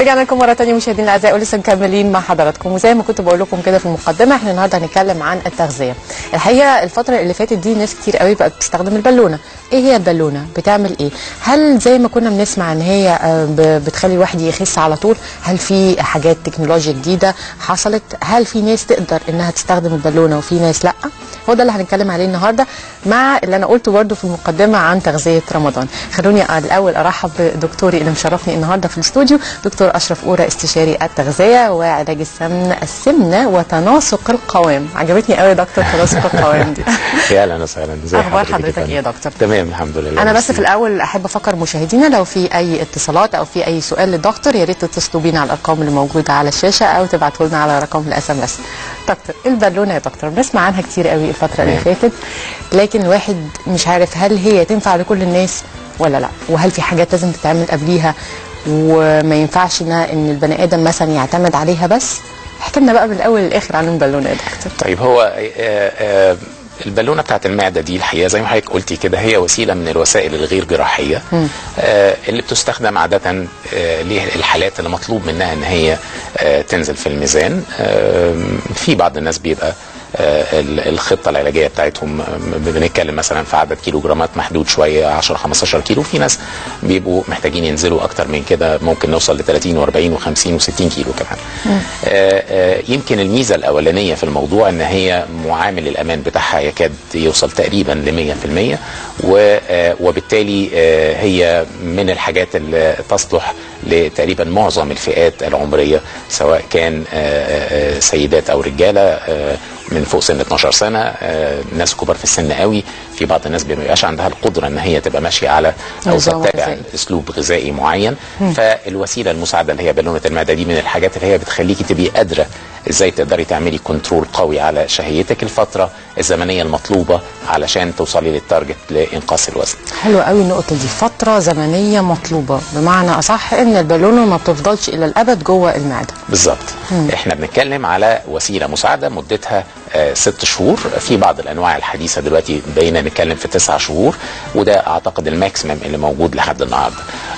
رجعنا لكم مره ثانيه مشاهدينا الاعزاء ولسه مكملين مع حضراتكم وزي ما كنت بقول لكم كده في المقدمه احنا النهارده هنتكلم عن التغذيه الحقيقه الفتره اللي فاتت دي ناس كتير قوي بقت بتستخدم البالونه ايه هي البالونه بتعمل ايه هل زي ما كنا بنسمع ان هي آه، ب- بتخلي الواحد يخس على طول هل في حاجات تكنولوجيا جديده حصلت هل في ناس تقدر انها تستخدم البالونه وفي ناس لا هو ده اللي هنتكلم عليه النهارده مع اللي انا قلته برده في المقدمه عن تغذيه رمضان خلوني الاول ارحب بدكتوري اللي مشرفني النهارده في الاستوديو دكتور اشرف اورا استشاري التغذيه وعلاج السمن السمنه وتناسق القوام عجبتني قوي يا دكتور تناسق القوام دي يا اهلا وسهلا ازي أخبار حضرتك حضرتك فندم؟ إيه يا دكتور؟ تمام الحمد لله انا بس ميرسي. في الاول احب افكر مشاهدينا لو في اي اتصالات او في اي سؤال للدكتور يا ريت تتصلوا بينا على الارقام اللي موجوده على الشاشه او تبعتوا لنا على رقم الاس ام اس دكتور البالونه يا دكتور بنسمع عنها كتير قوي الفتره اللي تمام. فاتت لكن الواحد مش عارف هل هي تنفع لكل الناس ولا لا وهل في حاجات لازم تتعمل قبليها وما ينفعش انها ان البني ادم مثلا يعتمد عليها بس احكي لنا بقى من الاول للاخر عن البالونه يا دكتور طيب هو آه، آه، البالونه بتاعت المعده دي الحقيقه زي ما حضرتك قلتي كده هي وسيله من الوسائل الغير جراحيه آه، اللي بتستخدم عاده آه، للحالات اللي مطلوب منها ان هي آه، تنزل في الميزان آه، في بعض الناس بيبقى آه، ال- الخطه العلاجيه بتاعتهم آه، بنتكلم مثلا في عدد كيلو جرامات محدود شويه 10 15 كيلو في ناس بيبقوا محتاجين ينزلوا اكتر من كده ممكن نوصل ل 30 و40 و50 و60 كيلو كمان آه، آه، يمكن الميزه الاولانيه في الموضوع ان هي معامل الامان بتاعها يكاد يوصل تقريبا ل 100% و- آه، وبالتالي آه، هي من الحاجات اللي تصلح لتقريبا معظم الفئات العمريه سواء كان آه، آه، سيدات او رجاله آه، من فوق سن 12 سنه آه، ناس كبار في السن قوي في بعض الناس ما بيبقاش عندها القدره ان هي تبقى ماشيه على او نظام تتبع غذائي. اسلوب غذائي معين فالوسيله المساعده اللي هي بالونه المعده دي من الحاجات اللي هي بتخليكي تبقي قادره ازاي تقدري تعملي كنترول قوي على شهيتك الفتره الزمنيه المطلوبه علشان توصلي للتارجت لانقاص الوزن حلوة قوي النقطة دي فترة زمنية مطلوبة بمعنى أصح إن البالونة ما بتفضلش إلى الأبد جوه المعدة بالظبط احنا بنتكلم على وسيله مساعده مدتها آه ست شهور في بعض الانواع الحديثه دلوقتي بقينا نتكلم في تسعة شهور وده اعتقد الماكسيمم اللي موجود لحد النهارده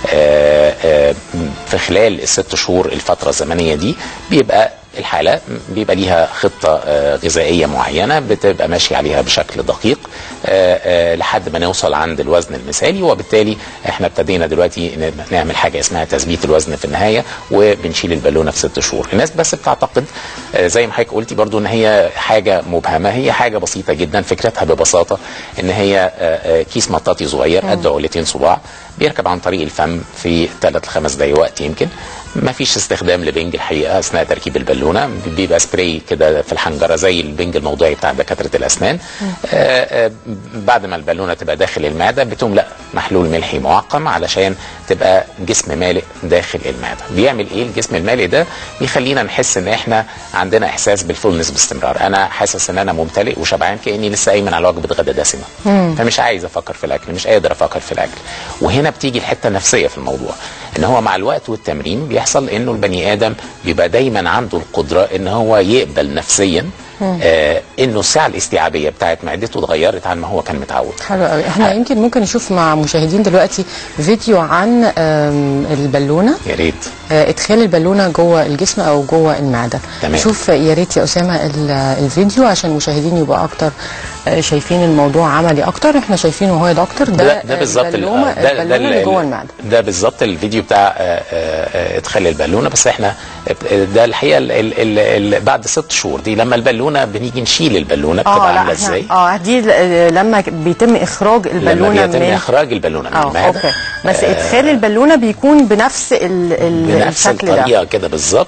آه آه في خلال الست شهور الفتره الزمنيه دي بيبقى الحالة بيبقى ليها خطة آه، غذائية معينة بتبقى ماشي عليها بشكل دقيق آه، آه، لحد ما نوصل عند الوزن المثالي وبالتالي احنا ابتدينا دلوقتي ن- نعمل حاجة اسمها تثبيت الوزن في النهاية وبنشيل البالونة في ست شهور الناس بس بتعتقد آه، زي ما حضرتك قلتي برضو ان هي حاجة مبهمة هي حاجة بسيطة جدا فكرتها ببساطة ان هي آه، آه، كيس مطاطي صغير قد عقلتين صباع بيركب عن طريق الفم في ثلاث لخمس دقايق وقت يمكن ما فيش استخدام لبنج الحقيقه اثناء تركيب البالونه بيبقى سبراي كده في الحنجره زي البنج الموضعي بتاع دكاتره الاسنان آه آه بعد ما البالونه تبقى داخل المعده بتملأ محلول ملحي معقم علشان تبقى جسم مالئ داخل المعده بيعمل ايه الجسم المالئ ده بيخلينا نحس ان احنا عندنا احساس بالفولنس باستمرار انا حاسس ان انا ممتلئ وشبعان كاني لسه قايم على وجبه غدا دسمه فمش عايز افكر في الاكل مش قادر افكر في الاكل وهنا بتيجي الحته النفسيه في الموضوع ان هو مع الوقت والتمرين بيحصل انه البني ادم بيبقى دايما عنده القدره ان هو يقبل نفسيا آه انه الساعه الاستيعابيه بتاعت معدته اتغيرت عن ما هو كان متعود حلو قوي احنا يمكن ممكن نشوف مع مشاهدين دلوقتي فيديو عن آم، البالونة يا ريت آه، ادخال البالونه جوه الجسم او جوه المعده تمام. شوف يا ريت يا اسامه ال- الفيديو عشان المشاهدين يبقى اكتر آه، شايفين الموضوع عملي اكتر احنا شايفينه وهو يا دكتور ده ده, ده بالظبط ال- البالونه ده- ده البالونه ال- اللي جوه المعده ده بالظبط الفيديو بتاع آه، آه، آه، ادخال البالونه بس احنا ده الحقيقه ال- ال- ال- بعد ست شهور دي لما البالونه بنيجي نشيل البالونه بتبقى لا عامله احنا ازاي اه دي ل- لما بيتم اخراج البالونه لما بيتم من اخراج البالونه من اه المعده اوكي بس ادخال البالونه بيكون بنفس ال ال بنفس الشكل ده الطريقه كده بالظبط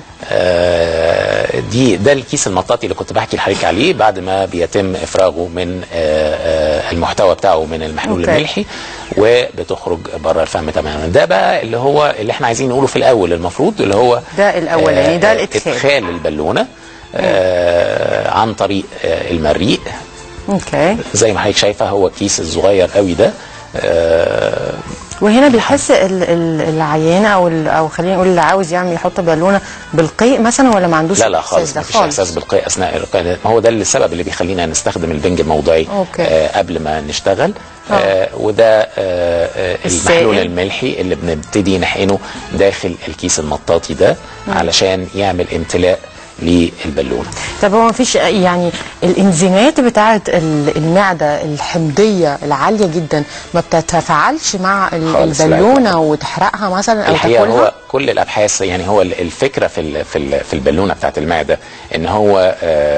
آه دي ده الكيس المطاطي اللي كنت بحكي لحضرتك عليه بعد ما بيتم افراغه من آه آه المحتوى بتاعه من المحلول أوكي. الملحي وبتخرج بره الفم تماما ده بقى اللي هو اللي احنا عايزين نقوله في الاول المفروض اللي هو ده الأولاني، ده الإدخال. ادخال البالونه آه عن طريق آه المريء اوكي زي ما حضرتك شايفه هو الكيس الصغير قوي ده آه وهنا بيحس ال- ال- العيان او ال- او خلينا نقول اللي عاوز يعمل يحط بالونه بالقيء مثلا ولا ما عندوش لا لا الإحساس خالص ده مفيش احساس بالقيء اثناء القيء ما هو ده السبب اللي بيخلينا نستخدم البنج الموضعي أوكي. آه قبل ما نشتغل آه وده آه آه السائل. المحلول الملحي اللي بنبتدي نحقنه داخل الكيس المطاطي ده علشان يعمل امتلاء للبالونه طب هو مفيش يعني الانزيمات بتاعه ال- المعده الحمضيه العاليه جدا ما بتتفاعلش مع ال- خالص، لا البالونه وتحرقها مثلا او الحقيقه تاكلها هو كل الابحاث يعني هو ال- الفكره في ال- في ال- في البالونه بتاعت المعده ان هو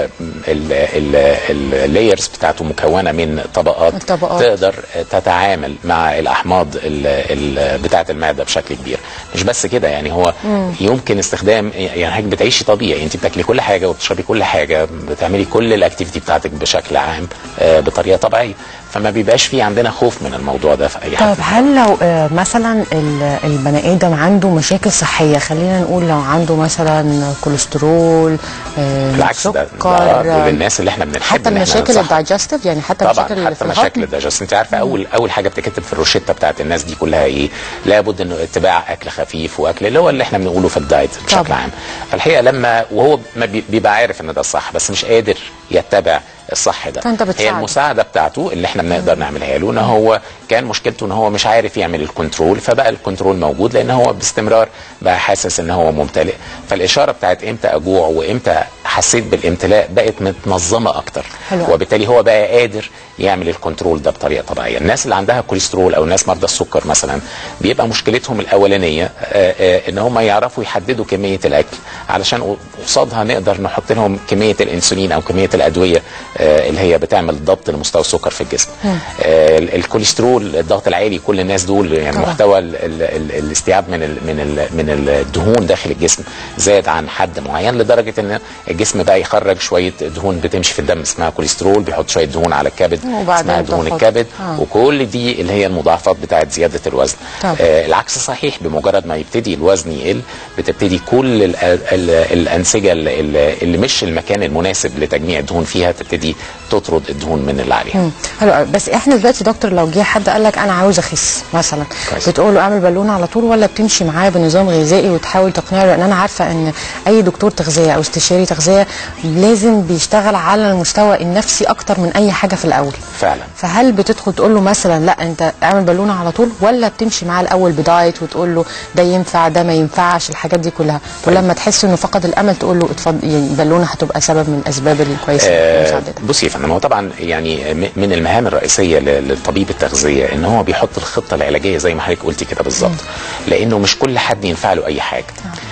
اللايرز بتاعته مكونه من طبقات الطبقات. تقدر تتعامل مع الاحماض ال- ال- بتاعت المعده بشكل كبير مش بس كده يعني هو يمكن استخدام يعني حضرتك بتعيشي طبيعي انت بتاكلي كل حاجه وبتشربي كل حاجه بتعملي كل الاكتيفيتي بتاعتك بشكل عام آه، بطريقه طبيعيه فما بيبقاش في عندنا خوف من الموضوع ده في اي حد طب هل لو آه، مثلا ال- البني ادم عنده مشاكل صحيه خلينا نقول لو عنده مثلا كوليسترول آه، بالعكس ده, سكر ده دول آه، الناس اللي احنا بنحب حتى إن إحنا المشاكل ننصحهم. الدايجستيف يعني حتى طبعا المشاكل اللي في حتى مشاكل الهضم الدايجست انت عارفه اول اول حاجه بتكتب في الروشته بتاعت الناس دي كلها ايه لابد انه اتباع اكل خفيف واكل اللي هو اللي احنا بنقوله في الدايت بشكل طبعا. عام فالحقيقه لما وهو ما بي- بيبقى عارف ان ده الصح بس مش قادر يتبع الصح ده فأنت هي بتساعده. المساعده بتاعته اللي احنا بنقدر نعملها له ان هو كان مشكلته ان هو مش عارف يعمل الكنترول فبقى الكنترول موجود لان هو باستمرار بقى حاسس ان هو ممتلئ فالاشاره بتاعت امتى اجوع وامتى حسيت بالامتلاء بقت متنظمه اكتر حلو. وبالتالي هو بقى قادر يعمل الكنترول ده بطريقه طبيعيه الناس اللي عندها كوليسترول او الناس مرضى السكر مثلا بيبقى مشكلتهم الاولانيه آه، آه، ان هم يعرفوا يحددوا كميه الاكل علشان قصادها نقدر نحط لهم كميه الانسولين او كميه الادويه آه، اللي هي بتعمل ضبط لمستوى السكر في الجسم آه، ال- الكوليسترول الضغط العالي كل الناس دول يعني طبعا. محتوى ال- ال- ال- الاستيعاب من ال من ال من الدهون داخل الجسم زاد عن حد معين لدرجه ان الجسم بقى يخرج شويه دهون بتمشي في الدم اسمها كوليسترول بيحط شويه دهون على الكبد وبعدين اسمها دهون تحط- الكبد آه. وكل دي اللي هي المضاعفات بتاعت زياده الوزن طبعا. آه العكس صحيح بمجرد ما يبتدي الوزن يقل بتبتدي كل ال ال الانسجه اللي, اللي مش المكان المناسب لتجميع الدهون فيها تبتدي تطرد الدهون من اللي عليها مم. حلو قوي. بس احنا دلوقتي دكتور لو جه حد قال لك انا عاوز اخس مثلا كويس. بتقول له اعمل بالونه على طول ولا بتمشي معاه بنظام غذائي وتحاول تقنعه لان انا عارفه ان اي دكتور تغذيه او استشاري تغذيه لازم بيشتغل على المستوى النفسي اكتر من اي حاجه في الاول فعلا فهل بتدخل تقول له مثلا لا انت اعمل بالونه على طول ولا بتمشي معاه الاول بدايت وتقول له ده ينفع ده ما ينفعش الحاجات دي كلها طيب. ولما تحس انه فقد الامل تقول له اتفضل يعني بالونه هتبقى سبب من الاسباب الكويسه آه، لمساعدتك بصي يا فندم هو طبعا يعني م- من المهام الرئيسيه ل- للطبيب التغذيه ان هو بيحط الخطه العلاجيه زي ما حضرتك قلتي كده بالظبط لانه مش كل حد ينفع له اي حاجه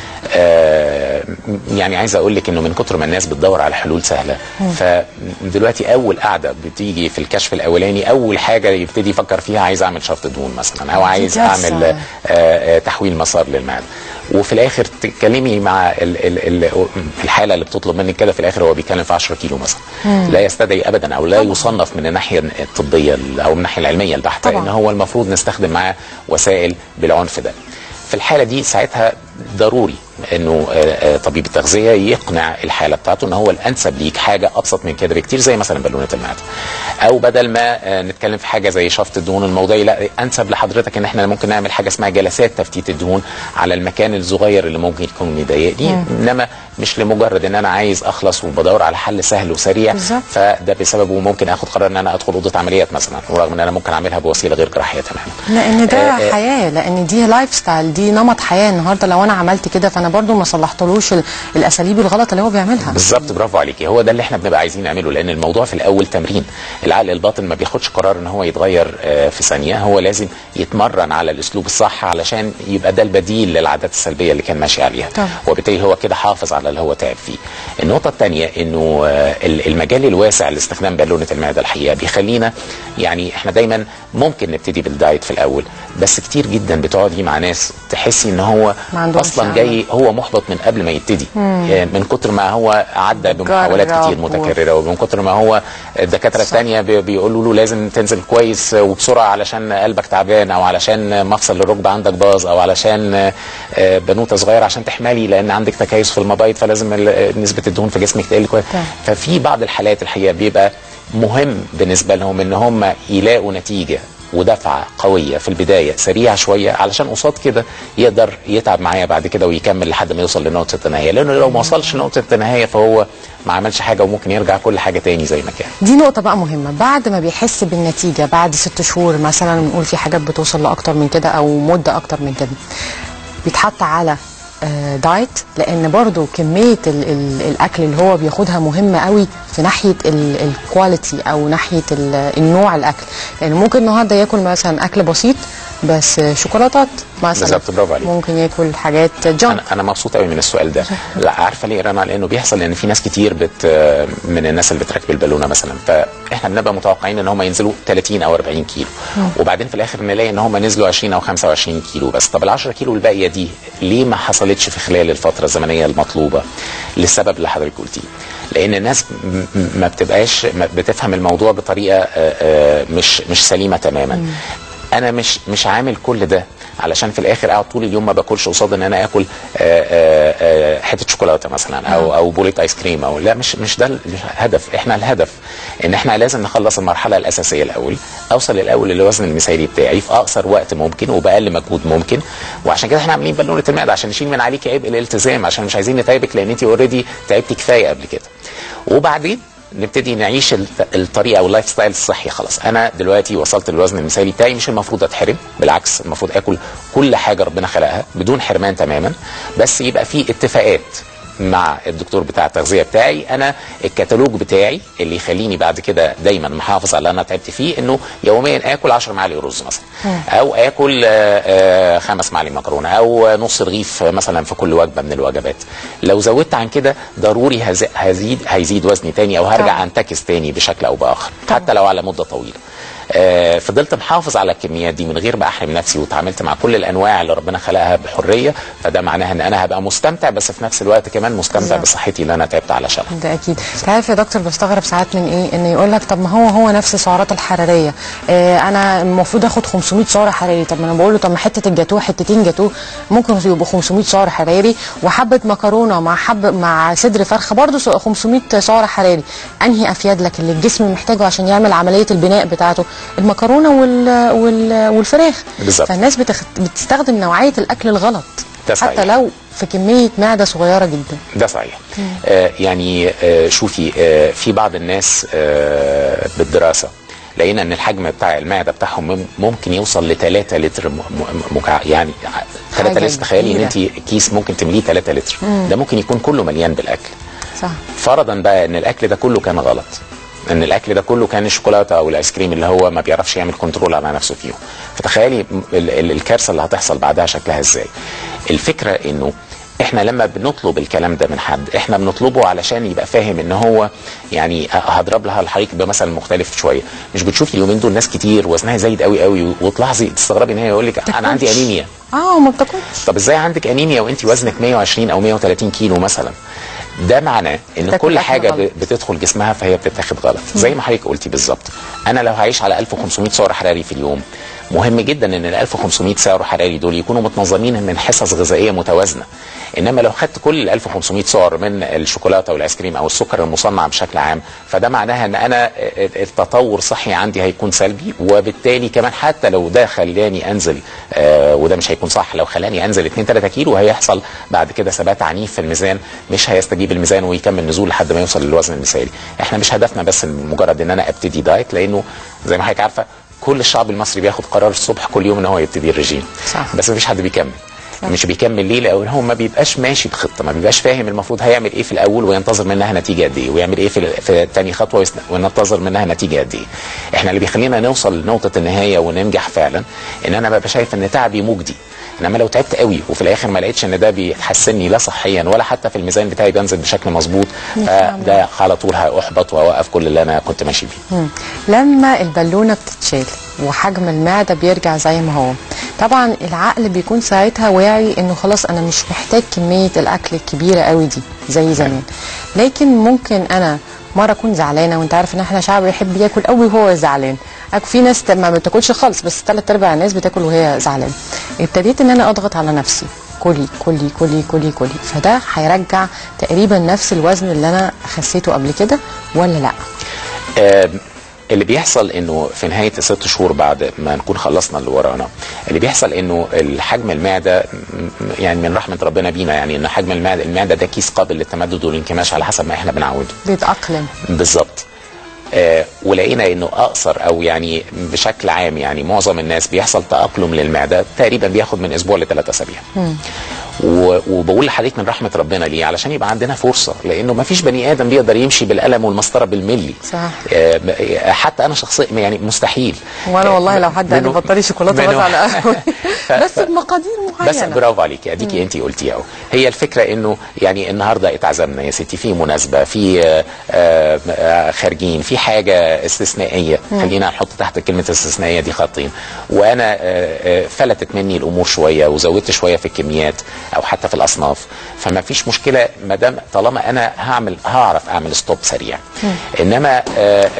آه يعني عايز اقول لك انه من كتر ما الناس بتدور على حلول سهله فدلوقتي اول قعده بتيجي في الكشف الاولاني اول حاجه يبتدي يفكر فيها عايز اعمل شفط دهون مثلا او عايز كارثة. اعمل آه، آه، تحويل مسار للمعده وفي الاخر تتكلمي مع ال ال ال الحاله اللي بتطلب منك كده في الاخر هو بيتكلم في 10 كيلو مثلا لا يستدعي ابدا او لا يصنف من الناحيه الطبيه او من الناحيه العلميه البحته طبعا. ان هو المفروض نستخدم معاه وسائل بالعنف ده في الحاله دي ساعتها ضروري انه آه، آه، طبيب التغذيه يقنع الحاله بتاعته ان هو الانسب ليك حاجه ابسط من كده بكتير زي مثلا بالونه المعده او بدل ما آه، نتكلم في حاجه زي شفط الدهون الموضعي لا انسب لحضرتك ان احنا ممكن نعمل حاجه اسمها جلسات تفتيت الدهون على المكان الصغير اللي ممكن يكون مضايقني انما مش لمجرد ان انا عايز اخلص وبدور على حل سهل وسريع بالظبط. فده بسببه ممكن اخد قرار ان انا ادخل اوضه عمليات مثلا ورغم ان انا ممكن اعملها بوسيله غير جراحيه تماما لان ده آه، آه. حياه لان دي لايف ستايل دي نمط حياه النهارده لو انا عملت كده فانا برضو ما صلحتلوش ال- الاساليب الغلط اللي هو بيعملها بالظبط برافو عليكي هو ده اللي احنا بنبقى عايزين نعمله لان الموضوع في الاول تمرين العقل الباطن ما بياخدش قرار ان هو يتغير آه، في ثانيه هو لازم يتمرن على الاسلوب الصح علشان يبقى ده البديل للعادات السلبيه اللي كان ماشي عليها طبعا. وبالتالي هو كده حافظ على اللي هو تعب فيه النقطه الثانيه انه آه، ال- المجال الواسع لاستخدام بالونه المعده الحقيقه بيخلينا يعني احنا دايما ممكن نبتدي بالدايت في الاول بس كتير جدا بتقعدي مع ناس تحسي ان هو ما عندهمش اصلا أمل. جاي هو محبط من قبل ما يبتدي آه، من كتر ما هو عدى بمحاولات جرب كتير و- متكرره ومن كتر ما هو الدكاتره الثانيه بيقولوا له لازم تنزل كويس وبسرعه علشان قلبك تعبان او علشان مفصل الركبه عندك باظ او علشان آه، آه، بنوته صغيره عشان تحملي لان عندك تكيس في المبايض فلازم ال- نسبه الدهون في جسمك تقل كويس طبعا. ففي بعض الحالات الحقيقه بيبقى مهم بالنسبه لهم ان هم يلاقوا نتيجه ودفعه قويه في البدايه سريعه شويه علشان قصاد كده يقدر يتعب معايا بعد كده ويكمل لحد ما يوصل لنقطه النهايه لانه لو ما وصلش لنقطه النهايه فهو ما عملش حاجه وممكن يرجع كل حاجه تاني زي ما كان دي نقطة بقى مهمة بعد ما بيحس بالنتيجة بعد ست شهور مثلا بنقول في حاجات بتوصل لأكتر من كده أو مدة أكتر من كده بيتحط على آه، دايت لان برضو كميه ال ال الاكل اللي هو بياخدها مهمه قوي في ناحيه الكواليتي او ناحيه ال- النوع الاكل لان ممكن النهارده ياكل مثلا اكل بسيط بس شوكولاتات مثلا بالظبط، برافو عليك. ممكن ياكل حاجات جانك انا انا مبسوط قوي من السؤال ده لا عارفه ليه رنا لانه بيحصل لان في ناس كتير بت من الناس اللي بتركب البالونه مثلا فاحنا بنبقى متوقعين ان هم ينزلوا 30 او 40 كيلو وبعدين في الاخر نلاقي ان هم نزلوا 20 او 25 كيلو بس طب ال 10 كيلو الباقيه دي ليه ما حصلتش في خلال الفتره الزمنيه المطلوبه للسبب اللي حضرتك قلتيه لان الناس م- م- ما بتبقاش ما بتفهم الموضوع بطريقه آه، آه، مش مش سليمه تماما انا مش مش عامل كل ده علشان في الاخر اقعد طول اليوم ما باكلش قصاد ان انا اكل آه، آه، آه، حته شوكولاته مثلا او او بوليت ايس كريم او لا مش مش ده الهدف احنا الهدف ان احنا لازم نخلص المرحله الاساسيه الاول اوصل الاول للوزن المثالي بتاعي في اقصر وقت ممكن وباقل مجهود ممكن وعشان كده احنا عاملين بالونه المعده عشان نشيل من عليكي عبء الالتزام عشان مش عايزين نتعبك لان انت اوريدي تعبتي كفايه قبل كده وبعدين نبتدي نعيش الت- الطريقه او اللايف ستايل الصحي خلاص انا دلوقتي وصلت للوزن المثالي بتاعي مش المفروض اتحرم بالعكس المفروض اكل كل حاجه ربنا خلقها بدون حرمان تماما بس يبقى في اتفاقات مع الدكتور بتاع التغذيه بتاعي انا الكتالوج بتاعي اللي يخليني بعد كده دايما محافظ على اللي انا تعبت فيه انه يوميا اكل 10 معالق رز مثلا او اكل آه، آه، خمس معالق مكرونه او نص رغيف مثلا في كل وجبه من الوجبات لو زودت عن كده ضروري هز- هزيد هيزيد وزني تاني او هرجع طبعا. انتكس تاني بشكل او باخر طبعا. حتى لو على مده طويله آه، فضلت محافظ على الكميات دي من غير ما احرم نفسي وتعاملت مع كل الانواع اللي ربنا خلقها بحريه فده معناها ان انا هبقى مستمتع بس في نفس الوقت كمان مستمتع بالظبط. بصحتي اللي انا تعبت علشانها ده اكيد تعرف يا دكتور بستغرب ساعات من ايه ان يقول لك طب ما هو هو نفس السعرات الحراريه آه انا المفروض اخد 500 سعر حراري طب ما انا بقول له طب ما حته الجاتوه حتتين جاتوه ممكن يبقوا 500 سعر حراري وحبه مكرونه مع حبه مع صدر فرخه برضه 500 سعر حراري انهي افيد لك اللي الجسم محتاجه عشان يعمل عمليه البناء بتاعته المكرونه وال وال والفراخ بالظبط. فالناس بتخ... بتستخدم نوعيه الاكل الغلط ده صحيح. حتى لو في كميه معده صغيره جدا ده صحيح آه يعني آه شوفي آه في بعض الناس آه بالدراسه لقينا ان الحجم بتاع المعده بتاعهم مم- ممكن يوصل ل 3 لتر م- م- مكع... يعني 3 حاجة لتر تخيلي ان كبيرة. انت كيس ممكن تمليه 3 لتر ده ممكن يكون كله مليان بالاكل صح فرضا بقى ان الاكل ده كله كان غلط ان الاكل ده كله كان الشوكولاته او الايس كريم اللي هو ما بيعرفش يعمل كنترول على نفسه فيهم فتخيلي م- ال- ال- الكارثه اللي هتحصل بعدها شكلها ازاي الفكره انه احنا لما بنطلب الكلام ده من حد احنا بنطلبه علشان يبقى فاهم ان هو يعني هضرب لها الحقيقه بمثل مختلف شويه مش بتشوفي اليومين دول ناس كتير وزنها زايد قوي قوي وتلاحظي تستغربي ان هي يقول لك انا عندي تاكلش. انيميا اه ما بتاكلش طب ازاي عندك انيميا وانت وزنك 120 او 130 كيلو مثلا ده معناه ان بتاكل كل أكل حاجه غلط. ب- بتدخل جسمها فهي بتتاخد غلط زي ما حضرتك قلتي بالظبط انا لو هعيش على 1500 سعر حراري في اليوم مهم جدا ان ال 1500 سعر حراري دول يكونوا متنظمين من حصص غذائيه متوازنه انما لو خدت كل ال 1500 سعر من الشوكولاته والايس كريم او السكر المصنع بشكل عام فده معناها ان انا التطور صحي عندي هيكون سلبي وبالتالي كمان حتى لو ده خلاني انزل آه وده مش هيكون صح لو خلاني انزل 2 3 كيلو هيحصل بعد كده ثبات عنيف في الميزان مش هيستجيب الميزان ويكمل نزول لحد ما يوصل للوزن المثالي احنا مش هدفنا بس مجرد ان انا ابتدي دايت لانه زي ما حضرتك عارفه كل الشعب المصري بياخد قرار الصبح كل يوم ان هو يبتدي الرجيم صح. بس مفيش حد بيكمل مش بيكمل ليه لان هو ما بيبقاش ماشي بخطه ما بيبقاش فاهم المفروض هيعمل ايه في الاول وينتظر منها نتيجه قد ايه ويعمل ايه في, في تاني خطوه ويست- وينتظر منها نتيجه قد ايه احنا اللي بيخلينا نوصل لنقطه النهايه وننجح فعلا ان انا ببقى شايف ان تعبي مجدي انما لو تعبت قوي وفي الاخر ما لقيتش ان ده بيحسني لا صحيا ولا حتى في الميزان بتاعي بينزل بشكل مظبوط فده على طول هاحبط واوقف كل اللي انا كنت ماشي فيه مم. لما البالونه بتتشال وحجم المعده بيرجع زي ما هو طبعا العقل بيكون ساعتها واعي انه خلاص انا مش محتاج كميه الاكل الكبيره قوي دي زي زمان لكن ممكن انا مره اكون زعلانه وانت عارف ان احنا شعب يحب ياكل قوي وهو زعلان أك- في ناس ت- ما بتاكلش خالص بس ثلاث ارباع الناس بتاكل وهي زعلانه ابتديت ان انا اضغط على نفسي كلي كلي كلي كلي كلي فده هيرجع تقريبا نفس الوزن اللي انا خسيته قبل كده ولا لا آه، اللي بيحصل انه في نهايه الست شهور بعد ما نكون خلصنا اللي ورانا اللي بيحصل انه الحجم المعده م- يعني من رحمه ربنا بينا يعني ان حجم المعده المعده ده كيس قابل للتمدد والانكماش على حسب ما احنا بنعوده بيتاقلم بالظبط آه ولقينا انه اقصر او يعني بشكل عام يعني معظم الناس بيحصل تاقلم للمعده تقريبا بياخد من اسبوع لثلاث اسابيع و- وبقول لحضرتك من رحمه ربنا ليه علشان يبقى عندنا فرصه لانه ما فيش بني ادم بيقدر يمشي بالقلم والمسطره بالملي صح. آه ب- آه، حتى انا شخصيا يعني مستحيل وانا والله لو حد قال لي منو- بطلي شوكولاته منو- بزعل قوي ف- بس ف- بمقادير بس معينه برافو عليك اديكي انت قلتيها اهو هي الفكره انه يعني النهارده اتعزمنا يا ستي في مناسبه في آه، آه، آه، خارجين في حاجه استثنائيه خلينا نحط تحت كلمه استثنائيه دي خطين وانا آه، آه، فلتت مني الامور شويه وزودت شويه في الكميات او حتى في الاصناف فما فيش مشكله ما دام طالما انا هعمل هعرف اعمل ستوب سريع انما آه،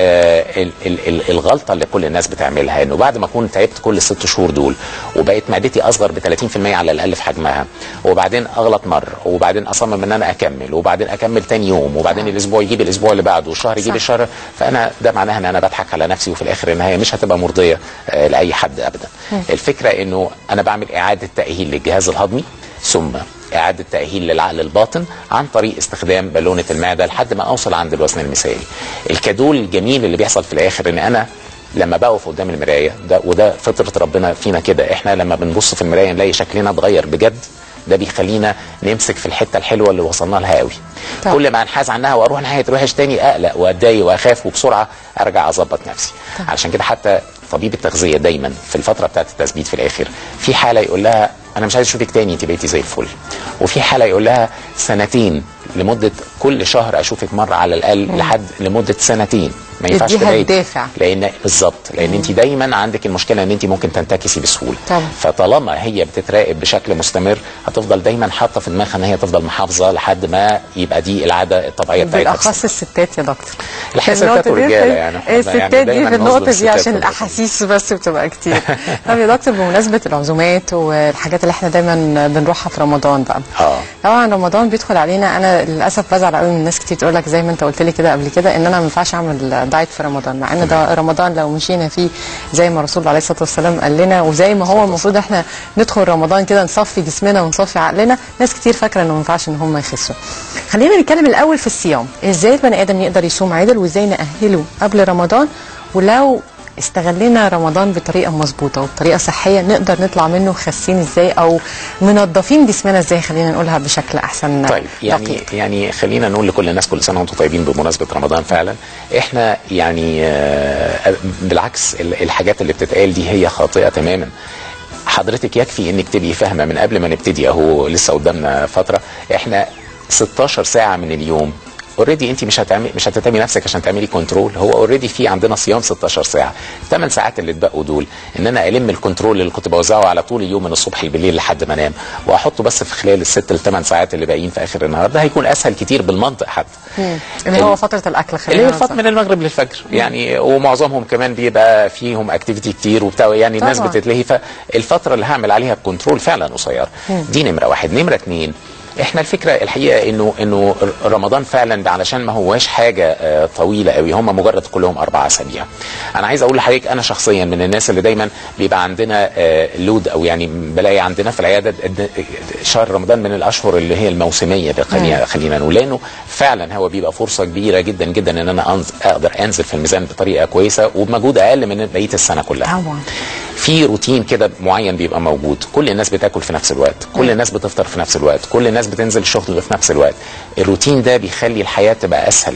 آه، ال- ال- ال- الغلطه اللي كل الناس بتعملها انه بعد ما اكون تعبت كل الست شهور دول وبقت معدتي اصغر ب 30% على الاقل في حجمها وبعدين اغلط مره وبعدين اصمم ان انا اكمل وبعدين اكمل تاني يوم وبعدين الاسبوع يجيب الاسبوع اللي بعده والشهر يجيب صح. الشهر فانا ده معناها ان انا بضحك على نفسي وفي الاخر النهايه مش هتبقى مرضيه آه، لاي حد ابدا الفكره انه انا بعمل اعاده تاهيل للجهاز الهضمي ثم إعادة تأهيل للعقل الباطن عن طريق استخدام بالونة المعدة لحد ما أوصل عند الوزن المثالي. الكادول الجميل اللي بيحصل في الآخر إن أنا لما بقف قدام المراية ده وده فطرة ربنا فينا كده إحنا لما بنبص في المراية نلاقي شكلنا اتغير بجد ده بيخلينا نمسك في الحته الحلوه اللي وصلنا لها قوي طبعا. كل ما انحاز عنها واروح ناحيه الوحش تاني اقلق واتضايق واخاف وبسرعه ارجع اظبط نفسي علشان كده حتى طبيب التغذيه دايما في الفتره بتاعه التثبيت في الاخر في حاله يقول لها انا مش عايز اشوفك تاني انت بقيتي زي الفل وفي حاله يقول لها سنتين لمده كل شهر اشوفك مره على الاقل لحد لمده سنتين ما ينفعش يديها تبعدي. الدافع. لان بالظبط لان انت دايما عندك المشكله ان انت ممكن تنتكسي بسهوله طبعا. فطالما هي بتتراقب بشكل مستمر هتفضل دايما حاطه في دماغها ان هي تفضل محافظه لحد ما يبقى دي العاده الطبيعيه بتاعتها بالاخص الستات يا دكتور الحقيقة في النقطة ستات دي- ورجالة يعني. إحنا الستات يعني دي دايماً في النقطة نظلم دي الستات عشان في النقطة دي. الأحاسيس بس بتبقى كتير طب يا دكتور بمناسبة العزومات والحاجات اللي احنا دايما بنروحها في رمضان بقى اه طبعا رمضان بيدخل علينا انا للاسف بزعل قوي من ناس كتير تقول لك زي ما انت قلت لي كده قبل كده ان انا ما ينفعش اعمل دايت في رمضان مع ان ده رمضان لو مشينا فيه زي ما الرسول عليه الصلاه والسلام قال لنا وزي ما هو المفروض احنا ندخل رمضان كده نصفي جسمنا ونصفي عقلنا ناس كتير فاكره انه ما ينفعش ان هم يخسوا خلينا نتكلم الاول في الصيام ازاي البني ادم يقدر يصوم عدل وازاي ناهله قبل رمضان ولو استغلينا رمضان بطريقه مظبوطه وبطريقه صحيه نقدر نطلع منه خاسين ازاي او منظفين جسمنا ازاي خلينا نقولها بشكل احسن طيب يعني دقيق. يعني خلينا نقول لكل الناس كل سنه وانتم طيبين بمناسبه رمضان فعلا احنا يعني آه، بالعكس ال- الحاجات اللي بتتقال دي هي خاطئه تماما حضرتك يكفي انك تبقي فاهمه من قبل ما نبتدي اهو لسه قدامنا فتره احنا 16 ساعه من اليوم اوريدي انت مش هتعملي مش هتتعبي نفسك عشان تعملي كنترول هو اوريدي في عندنا صيام 16 ساعه 8 ساعات اللي اتبقوا دول ان انا الم الكنترول اللي كنت بوزعه على طول اليوم من الصبح بالليل لحد ما انام واحطه بس في خلال الست لثمان ساعات اللي باقيين في اخر النهار ده هيكون اسهل كتير بالمنطق حتى اللي هو فتره الاكل اللي خلينا هي الفتره من المغرب للفجر يعني ومعظمهم كمان بيبقى فيهم اكتيفيتي كتير وبتاع يعني الناس طبعا. بتتلهي فالفتره اللي هعمل عليها الكنترول فعلا قصيره دي نمره واحد نمره اتنين احنا الفكره الحقيقه انه انه رمضان فعلا علشان ما هواش حاجه آه، طويله قوي هم مجرد كلهم اربع اسابيع انا عايز اقول لحضرتك انا شخصيا من الناس اللي دايما بيبقى عندنا آه، لود او يعني بلاقي عندنا في العياده د- شهر رمضان من الاشهر اللي هي الموسميه ده خلينا خلينا نقول لانه فعلا هو بيبقى فرصه كبيره جدا جدا ان انا أنز اقدر انزل في الميزان بطريقه كويسه وبمجهود اقل من بقيه السنه كلها طبعا في روتين كده معين بيبقى موجود كل الناس بتاكل في نفس الوقت كل الناس بتفطر في نفس الوقت كل الناس بتنزل الشغل في نفس الوقت الروتين ده بيخلي الحياه تبقى اسهل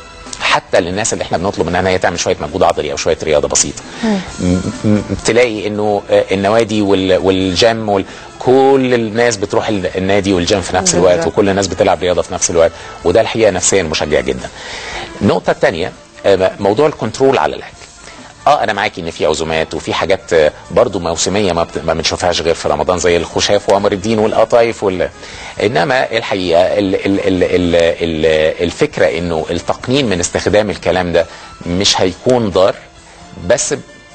حتى للناس اللي احنا بنطلب منها ان هي تعمل شويه مجهود عضلي او شويه رياضه بسيطه م- م- تلاقي انه آه، النوادي وال- والجيم وال كل الناس بتروح ال- النادي والجيم في نفس الوقت بالظبط. وكل الناس بتلعب رياضه في نفس الوقت وده الحقيقه نفسيا مشجع جدا النقطه الثانيه موضوع الكنترول على الاكل اه انا معاكي ان في عزومات وفي حاجات آه، برضو موسميه ما, بت... ما بنشوفهاش غير في رمضان زي الخشاف وامر الدين والقطايف وال... انما الحقيقه ال... ال... ال... ال... ال... الفكره انه التقنين من استخدام الكلام ده مش هيكون ضار بس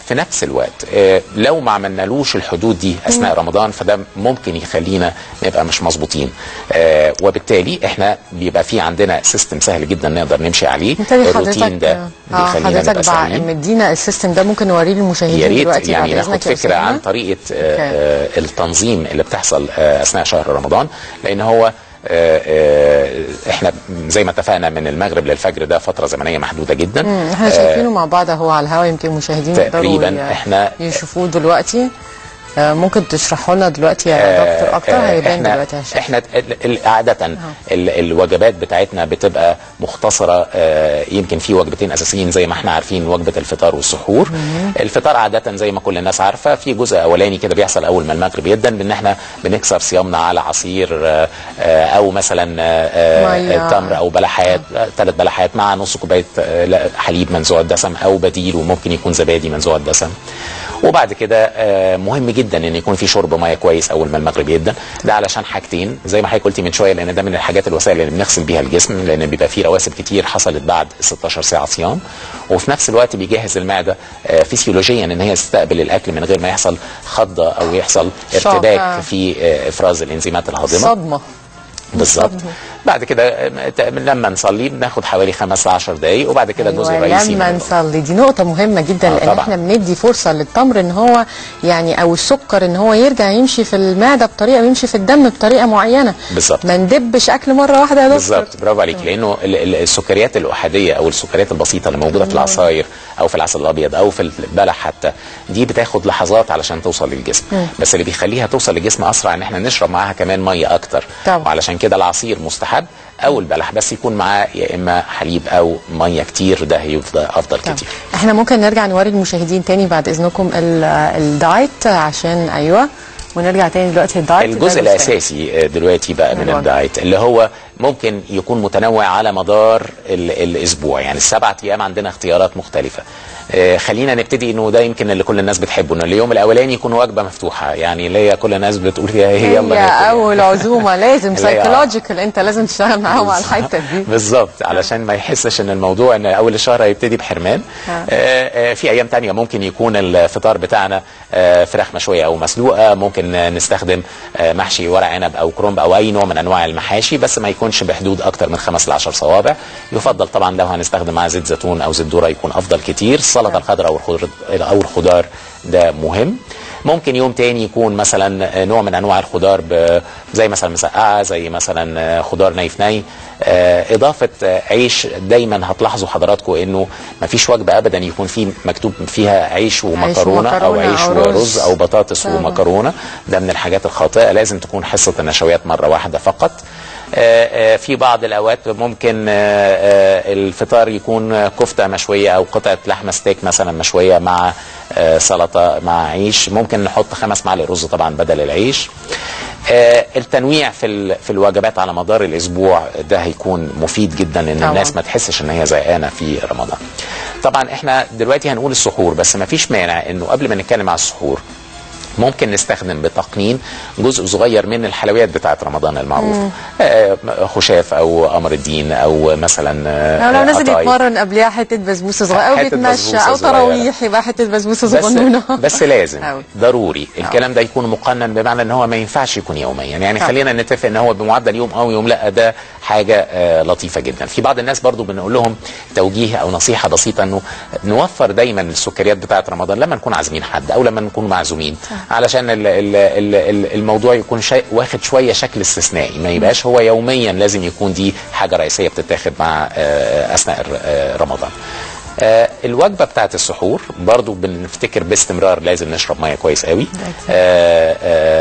في نفس الوقت آه، لو ما عملنالوش الحدود دي اثناء رمضان فده ممكن يخلينا نبقى مش مظبوطين آه، وبالتالي احنا بيبقى في عندنا سيستم سهل جدا نقدر نمشي عليه بالتالي الروتين حضرتك ده اه بيخلينا حضرتك نبقى بقى سهلين مدينا السيستم ده ممكن نوريه للمشاهدين يا ريت دلوقتي يعني بعد ناخد إذنك يا فكره عن أستاذنا. طريقه آه، أوكي. آه، التنظيم اللي بتحصل آه، اثناء شهر رمضان لان هو آه، آه، احنا زي ما اتفقنا من المغرب للفجر ده فتره زمنيه محدوده جدا مم، احنا شايفينه مع بعض اهو على الهواء يمكن المشاهدين تقريباً يقدروا ي- إحنا- يشوفوه دلوقتي آه، ممكن تشرحوا لنا دلوقتي يا دكتور اكتر آه، هيبان احنا دلوقتي على الشاشة. احنا ال- ال- عاده ال- الوجبات بتاعتنا بتبقى مختصره آه، يمكن في وجبتين اساسيين زي ما احنا عارفين وجبه الفطار والسحور الفطار عاده زي ما كل الناس عارفه في جزء اولاني كده بيحصل اول ما المغرب يدن بان احنا بنكسر صيامنا على عصير آه، آه، او مثلا آه، مية. آه، تمر او بلحات ثلاث بلحات مع نص كوبايه آه، لا، حليب منزوع الدسم او بديل وممكن يكون زبادي منزوع الدسم وبعد كده آه، مهم جدا ان يكون في شرب ميه كويس اول ما المغرب يدن ده علشان حاجتين زي ما حضرتك قلتي من شويه لان ده من الحاجات الوسائل اللي بنغسل بيها الجسم لان بيبقى فيه رواسب كتير حصلت بعد 16 ساعه صيام وفي نفس الوقت بيجهز المعده آه، فسيولوجيا ان هي تستقبل الاكل من غير ما يحصل خضه او يحصل شوك، ارتباك آه. في آه، افراز الانزيمات الهاضمه صدمه بالظبط صدمة. بعد كده آه، ت- لما نصلي بناخد حوالي 5 10 دقائق وبعد كده الجزء أيوة الرئيسي لما من نصلي دي نقطة مهمة جدا آه، لأن طبعاً. احنا بندي فرصة للتمر ان هو يعني او السكر ان هو يرجع يمشي في المعدة بطريقة ويمشي في الدم بطريقة معينة بالظبط. ما ندبش اكل مرة واحدة يا دكتور بالظبط برافو عليك لانه ال- ال- السكريات الاحاديه او السكريات البسيطه اللي موجوده في العصاير او في العسل الابيض او في البلح حتى دي بتاخد لحظات علشان توصل للجسم بس اللي بيخليها توصل للجسم اسرع ان احنا نشرب معاها كمان ميه اكتر طبعا. وعلشان كده العصير مستحب او البلح بس يكون معاه يا اما حليب او ميه كتير ده هيفضل افضل طبعاً. كتير احنا ممكن نرجع نوري المشاهدين تاني بعد اذنكم ال- الدايت عشان ايوه ونرجع تاني دلوقتي الدايت ده الجزء الثاني. الاساسي دلوقتي بقى من الوجبة. الدايت اللي هو ممكن يكون متنوع على مدار ال الاسبوع يعني السبعة ايام عندنا اختيارات مختلفه آه، خلينا نبتدي انه ده يمكن اللي كل الناس بتحبه انه اليوم الاولاني يكون وجبه مفتوحه يعني اللي هي كل الناس بتقول فيها هي هي يلا ناكل يعني. اول عزومه لازم اللي هي- سايكولوجيكال انت لازم تشتغل معاهم على الحته دي بالظبط علشان ما يحسش ان الموضوع ان اول الشهر هيبتدي بحرمان آه. آه، آه، في ايام تانية ممكن يكون الفطار بتاعنا آه، فراخ مشويه او مسلوقه ممكن آه، نستخدم آه، محشي ورق عنب او كرنب او اي نوع من انواع المحاشي بس ما يكونش بحدود اكتر من خمس ل 10 صوابع يفضل طبعا لو هنستخدم معاه زيت زيتون او زيت ذره يكون افضل كتير السلطه الخضراء او الخضر او الخضار ده مهم ممكن يوم تاني يكون مثلا نوع من انواع الخضار ب- زي مثلا مسقعه زي مثلا خضار ني في ني آه، اضافه آه، عيش دايما هتلاحظوا حضراتكم انه ما فيش وجبه ابدا يكون في مكتوب فيها عيش ومكرونه او ومكرونة عيش أو رز. ورز او بطاطس طبعا. ومكرونه ده من الحاجات الخاطئه لازم تكون حصه النشويات مره واحده فقط آه، آه، في بعض الاوقات ممكن آه، آه، الفطار يكون كفته مشويه او قطعه لحمه ستيك مثلا مشويه مع آه، سلطه مع عيش ممكن نحط خمس معالق رز طبعا بدل العيش آه، التنويع في ال- في الوجبات على مدار الاسبوع ده هيكون مفيد جدا ان طبعاً. الناس ما تحسش ان هي زهقانه في رمضان طبعا احنا دلوقتي هنقول السحور بس ما فيش مانع انه قبل ما نتكلم على السحور ممكن نستخدم بتقنين جزء صغير من الحلويات بتاعت رمضان المعروف آه، خشاف او قمر الدين او مثلا آه، لو لو نازل قطايف. يتمرن قبلها حته بسبوسه صغيره او حتة بيتمشى بسبوسة او صغيرة. تراويح يبقى حته بسبوسه بس صغنونه بس لازم أوي. ضروري الكلام ده يكون مقنن بمعنى ان هو ما ينفعش يكون يوميا يعني طبعا. خلينا نتفق ان هو بمعدل يوم او يوم لا ده حاجه آه، لطيفه جدا في بعض الناس برضو بنقول لهم توجيه او نصيحه بسيطه انه نوفر دايما السكريات بتاعه رمضان لما نكون عازمين حد او لما نكون معزومين علشان ال ال ال ال الموضوع يكون شيء واخد شويه شكل استثنائي ما يبقاش هو يوميا لازم يكون دي حاجه رئيسيه بتتاخد مع آه، اثناء الر- آه، رمضان آه، الوجبه بتاعت السحور برضو بنفتكر باستمرار لازم نشرب ميه كويس قوي آه،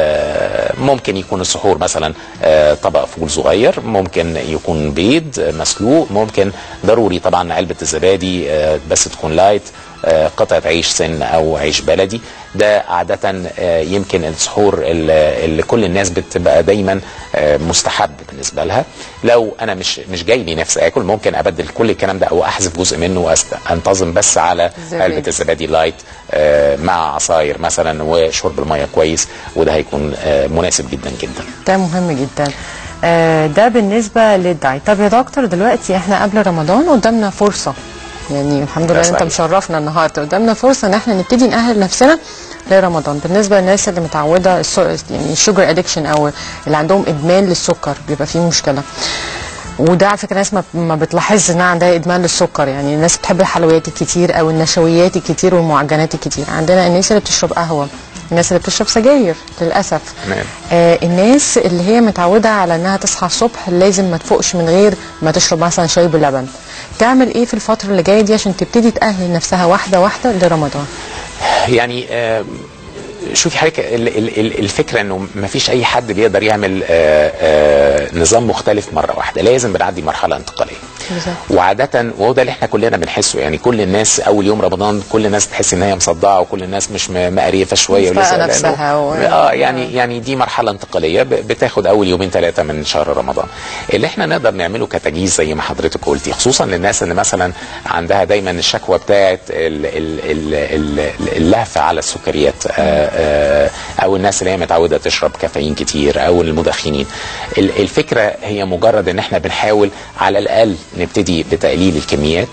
آه، ممكن يكون السحور مثلا آه، طبق فول صغير ممكن يكون بيض آه، مسلوق ممكن ضروري طبعا علبه الزبادي آه، بس تكون لايت آه، قطعه عيش سن او عيش بلدي ده عاده آه، يمكن السحور اللي اللي كل الناس بتبقى دايما آه، مستحب بالنسبه لها لو انا مش مش جاي لي نفسي اكل ممكن ابدل كل الكلام ده او احذف جزء منه وانتظم بس على الزبادي. علبه الزبادي لايت آه، مع عصاير مثلا وشرب الميه كويس وده هيكون آه، مناسب جدا جدا ده مهم جدا آه، ده بالنسبه للدايت طب يا دكتور دلوقتي احنا قبل رمضان قدامنا فرصه يعني الحمد لله ده إن انت صحيح. مشرفنا النهارده قدامنا فرصه ان احنا نبتدي نأهل نفسنا لرمضان بالنسبه للناس اللي متعوده السو... يعني الشوجر ادكشن او اللي عندهم ادمان للسكر بيبقى فيه مشكله وده على فكره ناس ما, ما بتلاحظش انها عندها ادمان للسكر يعني الناس بتحب الحلويات الكتير او النشويات الكتير والمعجنات الكتير عندنا الناس اللي بتشرب قهوه الناس اللي بتشرب سجاير للاسف تمام. آه الناس اللي هي متعوده على انها تصحى الصبح لازم ما تفوقش من غير ما تشرب مثلا شاي بلبن تعمل ايه في الفتره اللي جايه دي عشان تبتدي تاهل نفسها واحده واحده لرمضان يعني آه، شوفي حضرتك ال- ال- ال- الفكره انه ما فيش اي حد بيقدر يعمل آه، آه، نظام مختلف مره واحده لازم بنعدي مرحله انتقاليه بالظبط. وعاده وهو ده اللي احنا كلنا بنحسه يعني كل الناس اول يوم رمضان كل الناس تحس ان هي مصدعه وكل الناس مش م- مقريفه شويه مش طايقة ولسه- لأنه- نفسها و- اه يعني يعني دي مرحله انتقاليه ب- بتاخد اول يومين ثلاثه من شهر رمضان اللي احنا نقدر نعمله كتجهيز زي ما حضرتك قلتي خصوصا للناس اللي مثلا عندها دايما الشكوى بتاعه ال- ال- ال- ال- اللهفه على السكريات آه، آه، او الناس اللي هي متعوده تشرب كافيين كتير او المدخنين ال- الفكره هي مجرد ان احنا بنحاول على الاقل نبتدي بتقليل الكميات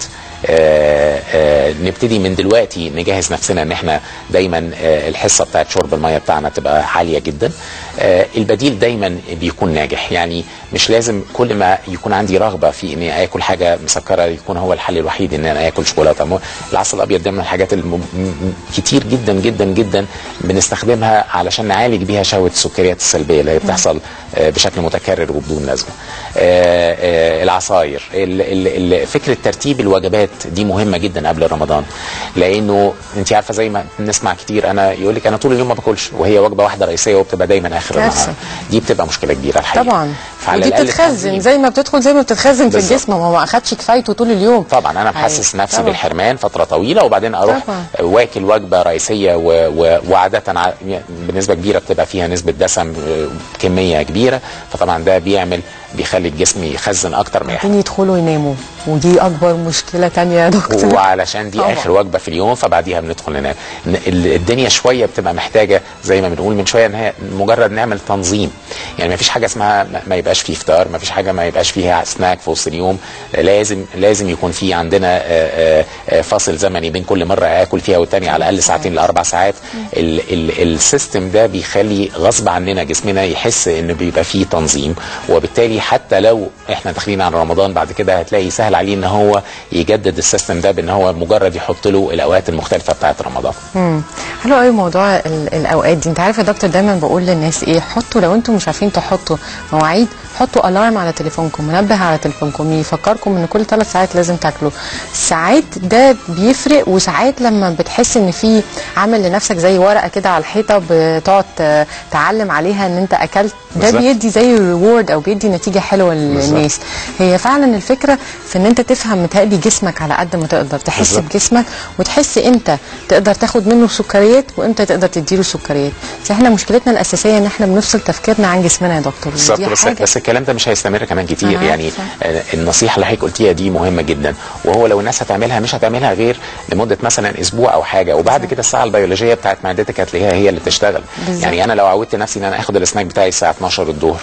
آه، آه، نبتدي من دلوقتي نجهز نفسنا ان احنا دايما آه، الحصه بتاعت شرب الميه بتاعنا تبقى عاليه جدا آه، البديل دايما بيكون ناجح يعني مش لازم كل ما يكون عندي رغبه في اني اكل حاجه مسكره يكون هو الحل الوحيد ان انا اكل شوكولاته مو- العسل الابيض ده من الحاجات الم... م- كتير جدا جدا جدا بنستخدمها علشان نعالج بيها شهوه السكريات السلبيه اللي هي بتحصل آه، بشكل متكرر وبدون لازمه آه، آه، العصاير ال- ال- ال- فكره ترتيب الوجبات دي مهمه جدا قبل رمضان لانه انت عارفه زي ما بنسمع كتير انا يقول لك انا طول اليوم ما باكلش وهي وجبه واحده رئيسيه وبتبقى دايما اخر كارثة. النهار دي بتبقى مشكله كبيره الحقيقه طبعا فعلى ودي الأقل بتتخزن التنظيم. زي ما بتدخل زي ما بتتخزن في بالظبط. الجسم ما هو ما اخدش كفايته طول اليوم طبعا انا محسس أيوة. نفسي طبعاً. بالحرمان فتره طويله وبعدين اروح طبعاً. واكل وجبه رئيسيه و... و... وعاده ع- بنسبه كبيره بتبقى فيها نسبه دسم آه، كميه كبيره فطبعا ده بيعمل بيخلي الجسم يخزن اكتر ما يحتاج بعدين يدخلوا يناموا ودي اكبر مشكله تانية يا دكتور وعلشان دي طبعاً. اخر وجبه في اليوم فبعديها بندخل ننام ن- ال- الدنيا شويه بتبقى محتاجه زي ما بنقول من شويه ان هي مجرد نعمل تنظيم يعني ما فيش حاجه اسمها ما- ما يبقاش فيه فطار ما فيش حاجه ما يبقاش فيها سناك في وسط اليوم لازم لازم يكون في عندنا آه، آه، آه، فاصل زمني بين كل مره اكل فيها والتانيه على الاقل ساعتين لاربع ساعات ال- ال- السيستم ده بيخلي غصب عننا جسمنا يحس ان بيبقى فيه تنظيم وبالتالي حتى لو احنا داخلين على رمضان بعد كده هتلاقي سهل عليه ان هو يجدد السيستم ده بان هو مجرد يحط له الاوقات المختلفه بتاعت رمضان امم حلو قوي موضوع ال- الاوقات دي انت عارف يا دكتور دايما بقول للناس ايه حطوا لو انتم مش عارفين تحطوا مواعيد حطوا الارم على تليفونكم منبه على تليفونكم يفكركم ان كل ثلاث ساعات لازم تاكلوا ساعات ده بيفرق وساعات لما بتحس ان في عامل لنفسك زي ورقه كده على الحيطه بتقعد ت- تعلم عليها ان انت اكلت ده بالظبط. بيدي زي ريورد او بيدي نتيجه حلوه بالظبط. للناس هي فعلا الفكره في ان انت تفهم متهيألي جسمك على قد ما تقدر تحس بالظبط. بجسمك وتحس امتى تقدر تاخد منه سكريات وامتى تقدر تديله سكريات بس احنا مشكلتنا الاساسيه ان احنا بنفصل تفكيرنا عن جسمنا يا دكتور بالظبط ودي بس حاجة بس الكلام ده مش هيستمر كمان كتير أنا يعني عارفة. آه، النصيحه اللي حضرتك قلتيها دي مهمه جدا وهو لو الناس هتعملها مش هتعملها غير لمده مثلا اسبوع او حاجه وبعد كده الساعه البيولوجيه بتاعت معدتك هتلاقيها هي اللي تشتغل بالظبط. يعني انا لو عودت نفسي ان انا اخد السناك بتاعي الساعه 12 الظهر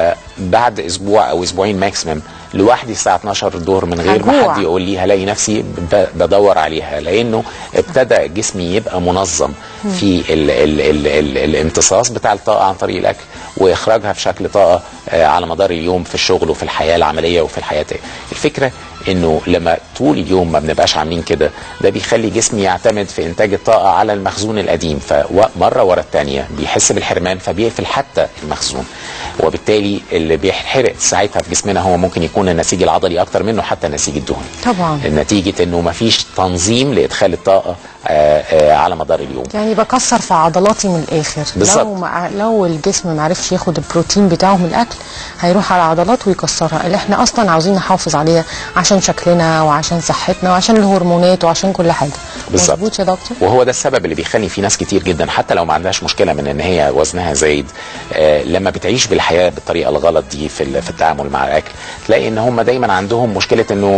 فبعد اسبوع او اسبوعين ماكسيمم لوحدي الساعه 12 الظهر من غير ما هجوع. حد يقول لي هلاقي نفسي ب- بدور عليها لانه ابتدى جسمي يبقى منظم في ال ال ال ال الامتصاص بتاع الطاقه عن طريق الاكل واخراجها في شكل طاقه آه، على مدار اليوم في الشغل وفي الحياه العمليه وفي الحياه الفكره انه لما طول اليوم ما بنبقاش عاملين كده ده بيخلي جسمي يعتمد في انتاج الطاقه على المخزون القديم فمره ورا الثانيه بيحس بالحرمان فبيقفل حتى المخزون وبالتالي اللي بيحرق ساعتها في جسمنا هو ممكن يكون النسيج العضلي اكتر منه حتى النسيج الدهني طبعا نتيجه انه ما فيش تنظيم لادخال الطاقه آه، آه، على مدار اليوم يعني بكسر في عضلاتي من الاخر بالظبط. لو ما لو الجسم ما عرفش ياخد البروتين بتاعه من الاكل هيروح على العضلات ويكسرها اللي احنا اصلا عاوزين نحافظ عليها عشان شكلنا وعشان صحتنا وعشان الهرمونات وعشان كل حاجه بالظبط. مظبوط يا دكتور وهو ده السبب اللي بيخلي في ناس كتير جدا حتى لو ما عندهاش مشكله من ان هي وزنها زايد آه لما بتعيش بالحياه بالطريقه الغلط دي في ال- في التعامل مع الاكل تلاقي ان هم دايما عندهم مشكله انه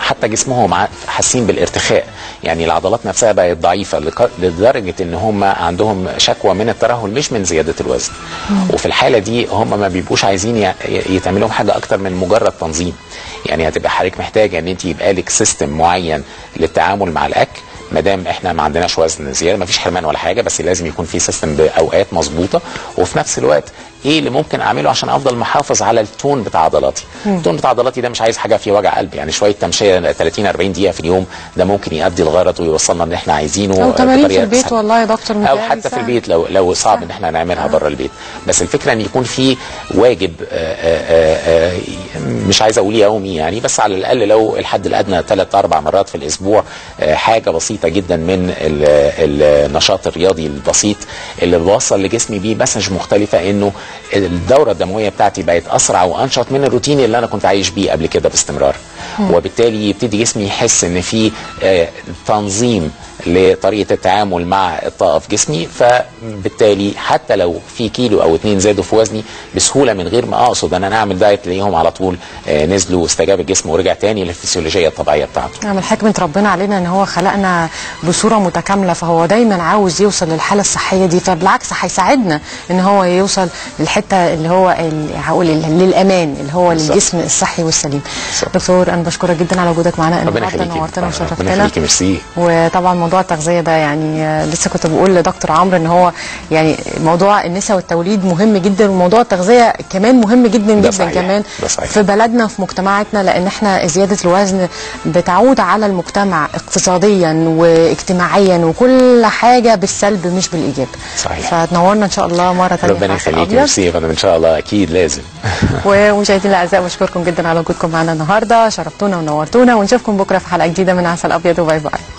حتى جسمهم ع- حاسين بالارتخاء يعني العضلات نفسها بقت ضعيفه لق- لدرجه ان هم عندهم شكوى من الترهل مش من زياده الوزن وفي الحاله دي هم ما بيبقوش عايزين ي- يتعمل لهم حاجه اكتر من مجرد تنظيم يعني هتبقى حضرتك محتاجه ان انت يبقى لك سيستم معين للتعامل مع الاكل ما دام احنا ما عندناش وزن زياده ما فيش حرمان ولا حاجه بس لازم يكون في سيستم باوقات مظبوطه وفي نفس الوقت ايه اللي ممكن اعمله عشان افضل محافظ على التون بتاع عضلاتي التون بتاع عضلاتي ده مش عايز حاجه فيه وجع قلب يعني شويه تمشيه 30 40 دقيقه في اليوم ده ممكن يؤدي الغرض ويوصلنا ان احنا عايزينه او تمارين في بطريقة البيت سهلة. والله يا دكتور او متهيألي حتى في سهل. البيت لو لو صعب ان احنا نعملها بره البيت بس الفكره ان يكون في واجب آه، آه، آه، مش عايز اقول يومي يعني بس على الاقل لو الحد الادنى ثلاث اربع مرات في الاسبوع آه، حاجه بسيطه جدا من ال- النشاط الرياضي البسيط اللي بوصل لجسمي بيه مسج مختلفه انه الدوره الدمويه بتاعتي بقت اسرع وانشط من الروتين اللي انا كنت عايش بيه قبل كده باستمرار وبالتالي يبتدي جسمي يحس ان في آه، تنظيم لطريقه التعامل مع الطاقه في جسمي فبالتالي حتى لو في كيلو او اتنين زادوا في وزني بسهوله من غير ما اقصد ان انا اعمل دايت تلاقيهم على طول آه، نزلوا واستجاب الجسم ورجع تاني للفسيولوجيه الطبيعيه بتاعته من حكمة ربنا علينا ان هو خلقنا بصورة متكاملة فهو دايما عاوز يوصل للحالة الصحية دي فبالعكس هيساعدنا ان هو يوصل للحتة اللي هو ال- هقول ال- للامان اللي هو بالظبط. للجسم الصحي والسليم بالظبط. دكتور انا بشكرك جدا على وجودك معانا ربنا النهارده يخليكي نورتنا ربنا وشرفتنا يخليكي ميرسي وطبعا موضوع التغذيه ده يعني آه، لسه كنت بقول لدكتور عمرو ان هو يعني موضوع النساء والتوليد مهم جدا وموضوع التغذيه كمان مهم جدا ده جدا صحيح. كمان ده صحيح. في بلدنا وفي مجتمعاتنا لان احنا زياده الوزن بتعود على المجتمع اقتصاديا واجتماعيا وكل حاجه بالسلب مش بالايجاب صحيح. فتنورنا ان شاء الله مره ثانيه ربنا يخليكي ميرسي يا فندم ان شاء الله اكيد لازم ومشاهدينا الاعزاء بشكركم جدا على وجودكم معنا النهارده شرفتونا ونورتونا ونشوفكم بكره في حلقه جديده من عسل ابيض وباي باي